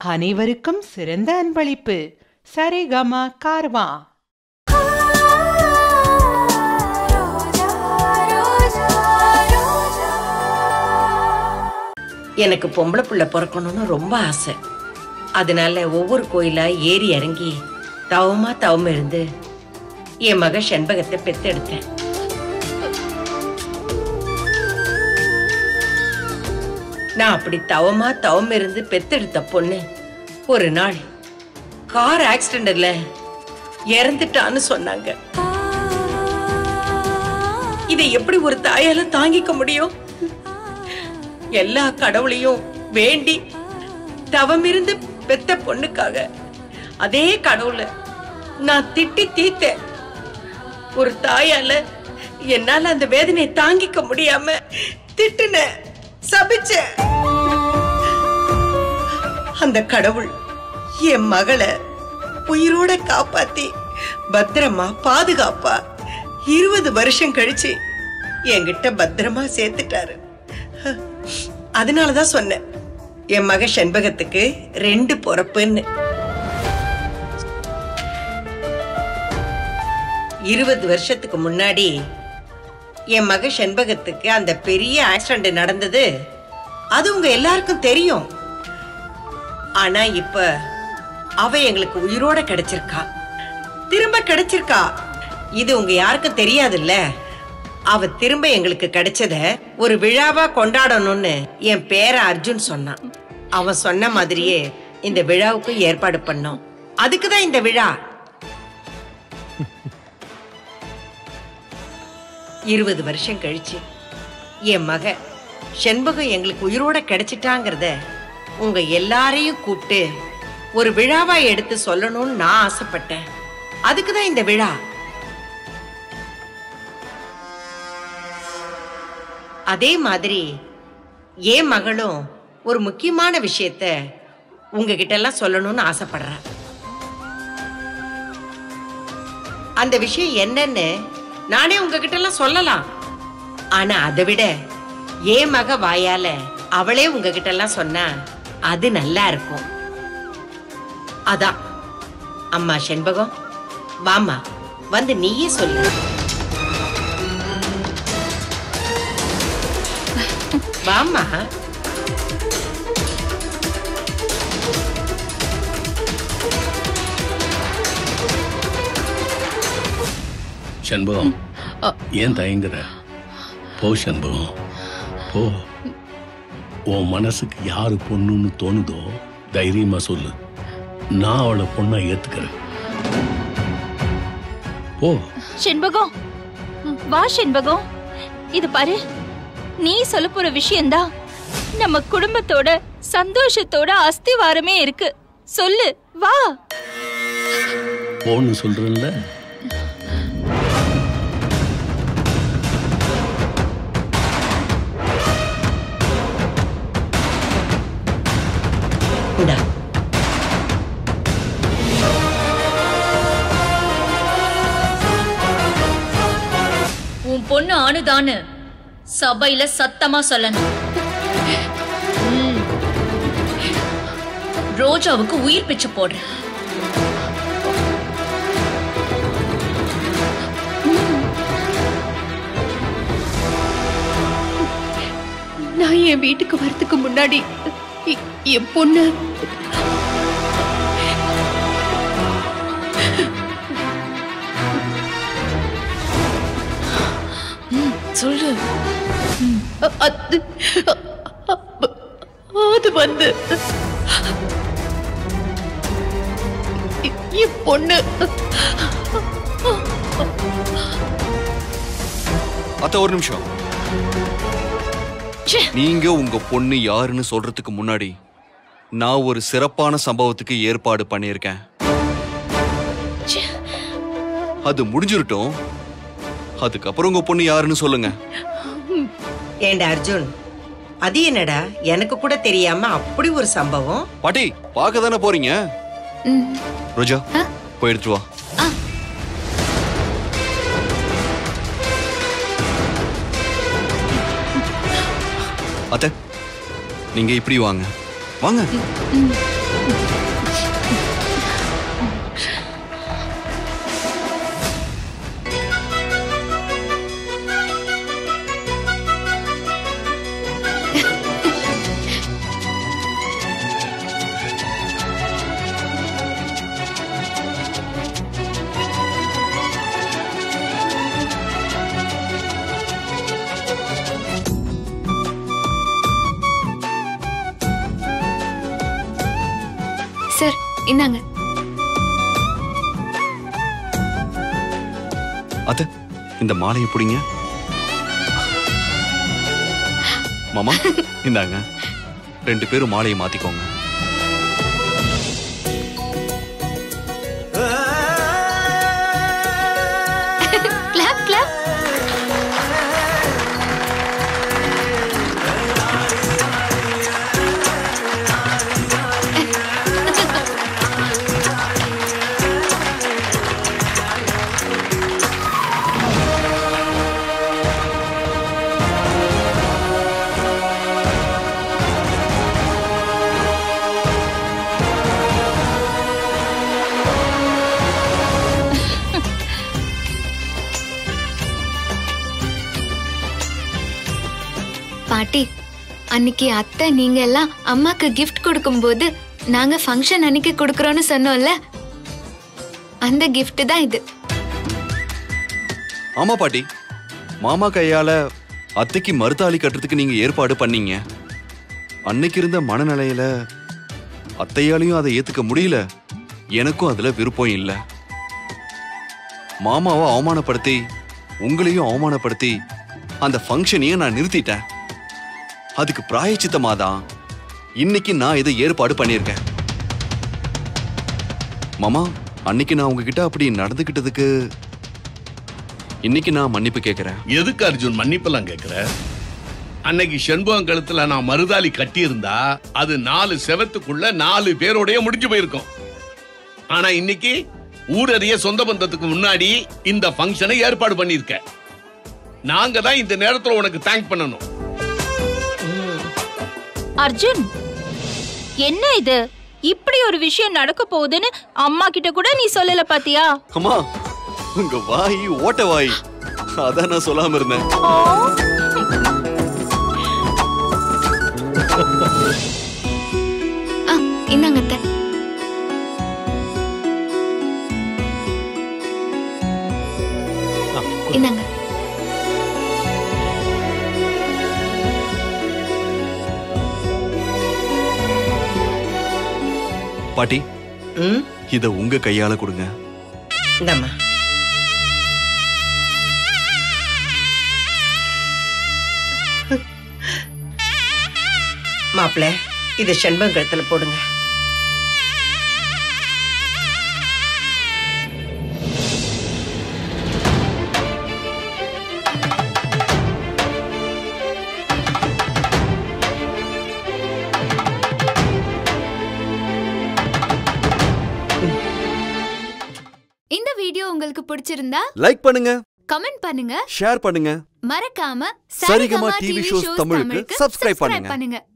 அனைவருக்கும் சிறந்த அன்பளிப்பு சரிகமா கார்வா எனக்கு பொம்பளை புள்ள பிறக்கணும்னு ரொம்ப ஆசை அதனால ஒவ்வொரு கோயிலா ஏறி இறங்கி தவமா தவம் இருந்து என் மக செண்பகத்தை பெத்தெடுத்தேன் நான் அப்படி தவமா தவம் இருந்து பெத்தெடுத்த பொண்ணு ஒரு நாள் கார் ஆக்சிடென்ட்ல இறந்துட்டான்னு சொன்னாங்க இதை எப்படி ஒரு தாயால தாங்கிக்க முடியும் எல்லா கடவுளையும் வேண்டி தவமிருந்து பெத்த பொண்ணுக்காக அதே கடவுளை நான் திட்டி தீத்தேன் ஒரு தாயால என்னால அந்த வேதனையை தாங்கிக்க முடியாம திட்டுன சபிச்சேன் அந்த கடவுள் என் மகளை உயிரோட காப்பாத்தி பத்திரமா பாதுகாப்பா இருபது வருஷம் கழிச்சு என்கிட்ட பத்திரமா சேர்த்துட்டாரு அதனாலதான் சொன்னேன் என் மக செண்பகத்துக்கு ரெண்டு பொறப்புன்னு இருபது வருஷத்துக்கு முன்னாடி என் மக செண்பகத்துக்கு அந்த பெரிய ஆக்சிடென்ட் நடந்தது அது உங்க எல்லாருக்கும் தெரியும் ஆனா இப்ப அவ எங்களுக்கு உயிரோட கிடைச்சிருக்கா திரும்ப கிடைச்சிருக்கா இது உங்க யாருக்கும் தெரியாதுல்ல அவ திரும்ப எங்களுக்கு கிடைச்சத ஒரு விழாவா கொண்டாடணும்னு என் பேர அர்ஜுன் சொன்னான் அவன் சொன்ன மாதிரியே இந்த விழாவுக்கு ஏற்பாடு பண்ணோம் அதுக்குதான் இந்த விழா இருபது வருஷம் கழிச்சு என் மக செண்பகம் எங்களுக்கு உயிரோட கிடைச்சிட்டாங்கிறத உங்க எல்லாரையும் கூப்பிட்டு ஒரு விழாவா எடுத்து சொல்லணும்னு நான் ஆசைப்பட்டேன் அதுக்குதான் இந்த விழா அதே மாதிரி என் மகளும் ஒரு முக்கியமான விஷயத்த உங்ககிட்ட எல்லாம் சொல்லணும்னு ஆசைப்படுறேன் அந்த விஷயம் என்னன்னு நானே உங்ககிட்ட எல்லாம் சொல்லலாம் ஆனா அதை விட என் மக வாயால அவளே உங்ககிட்ட எல்லாம் சொன்னா அது நல்லா இருக்கும் அதான் அம்மா செண்பகம் வாமா வந்து நீயே சொல்லு வாமா சண்பகம் ஏன் தயங்குற போ சண்பகம் போ உன் மனசுக்கு யாரு பொண்ணுன்னு தோணுதோ தைரியமா சொல்லு நான் அவளை பொண்ணா ஏத்துக்கிறேன் போ செண்பகம் வா செண்பகம் இது பாரு நீ சொல்ல போற விஷயம்தான் நம்ம குடும்பத்தோட சந்தோஷத்தோட அஸ்திவாரமே இருக்கு சொல்லு வா போன்னு சொல்றேன்ல இந்தா உன் பொண்ணு ஆணுதான்னு சபையில சத்தமா சொல்லணும் ம். ரோஜாவுக்கு உயிர் பிச்சை போடுறேன் நான் என் வீட்டுக்கு வரதுக்கு முன்னாடி எ- என் பொண்ணு சொல்லு அ- அது அது வந்து எ- என் பொண்ணு அத்த ஒரு நிமிஷம் நீங்க உங்க பொண்ணு யாருன்னு சொல்றதுக்கு முன்னாடி நான் ஒரு சிறப்பான சம்பவத்துக்கு ஏற்பாடு பண்ணியிருக்கேன் அது முடிஞ்சிருட்டும் அதுக்கப்புறம் உங்க பொண்ணு யாருன்னு சொல்லுங்க ஏண்டா அர்ஜுன் அது என்னடா எனக்கு கூட தெரியாம அப்படி ஒரு சம்பவம் பாட்டி பார்க்க தானே போறீங்க ரோஜா போய் எடுத்துட்டு வா அத்தை நீங்க இப்படி வாங்க வாங்க சார் இந்தாங்க அத்த இந்த மாலையை பிடிங்க மாமா இந்தாங்க ரெண்டு பேரும் மாலையை மாத்திக்கோங்க கிளாப் கிளாப் பாட்டி அன்னைக்கு அத்தை நீங்க எல்லாம் அம்மாக்கு gift கொடுக்கும்போது நாங்க ஃபங்க்ஷன் அன்னைக்கு கொடுக்கறோம்னு சொன்னோம்ல அந்த gift தான் இது ஆமா பாட்டி மாமா கையால அத்தைக்கு மருதாளி கட்டுறதுக்கு நீங்க ஏற்பாடு பண்ணீங்க அன்னைக்கு இருந்த மனநிலையில அத்தையாலையும் அதை ஏத்துக்க முடியல எனக்கும் அதுல விருப்பம் இல்ல மாமாவை அவமானப்படுத்தி உங்களையும் அவமானப்படுத்தி அந்த ஃபங்க்ஷனையும் நான் நிறுத்திட்டேன் அதுக்கு பிராயச்சித்தமா தான் இன்னைக்கு நான் இதை ஏற்பாடு பண்ணியிருக்கேன் மாமா அன்னைக்கு நான் உங்ககிட்ட அப்படி நடந்துகிட்டதுக்கு இன்னைக்கு நான் மன்னிப்பு கேட்கிறேன் எதுக்கு அர்ஜுன் மன்னிப்பெல்லாம் கேக்குற அன்னைக்கு செண்பகம் கழுத்துல நான் மருதாளி கட்டியிருந்தா அது நாலு செவத்துக்குள்ள நாலு பேரோடய முடிஞ்சு போயிருக்கும் ஆனா இன்னைக்கு ஊரறிய சொந்த பந்தத்துக்கு முன்னாடி இந்த ஃபங்க்ஷனை ஏற்பாடு பண்ணிருக்க நாங்க தான் இந்த நேரத்துல உனக்கு தேங்க் பண்ணணும் அர்ஜுன் என்ன இது இப்படி ஒரு விஷயம் நடக்க போகுதுன்னு அம்மா கிட்ட கூட நீ சொல்லல பாத்தியா அம்மா உங்க வாய் ஓட்ட வாய் அதான் நான் சொல்லாம இருந்தேன் ஆ இந்தாங்க அத்தை இந்தாங்க பாட்டி ம் இத உங்க கையால கொடுங்க இந்தாம்மா மாப்பிள்ள இது செண்பங்கழுத்துல போடுங்க இந்த வீடியோ உங்களுக்கு பிடிச்சிருந்தா லைக் பண்ணுங்க கமெண்ட் பண்ணுங்க ஷேர் பண்ணுங்க மறக்காம சரிகமா TV shows தமிழுக்கு subscribe பண்ணுங்க. பண்ணுங்க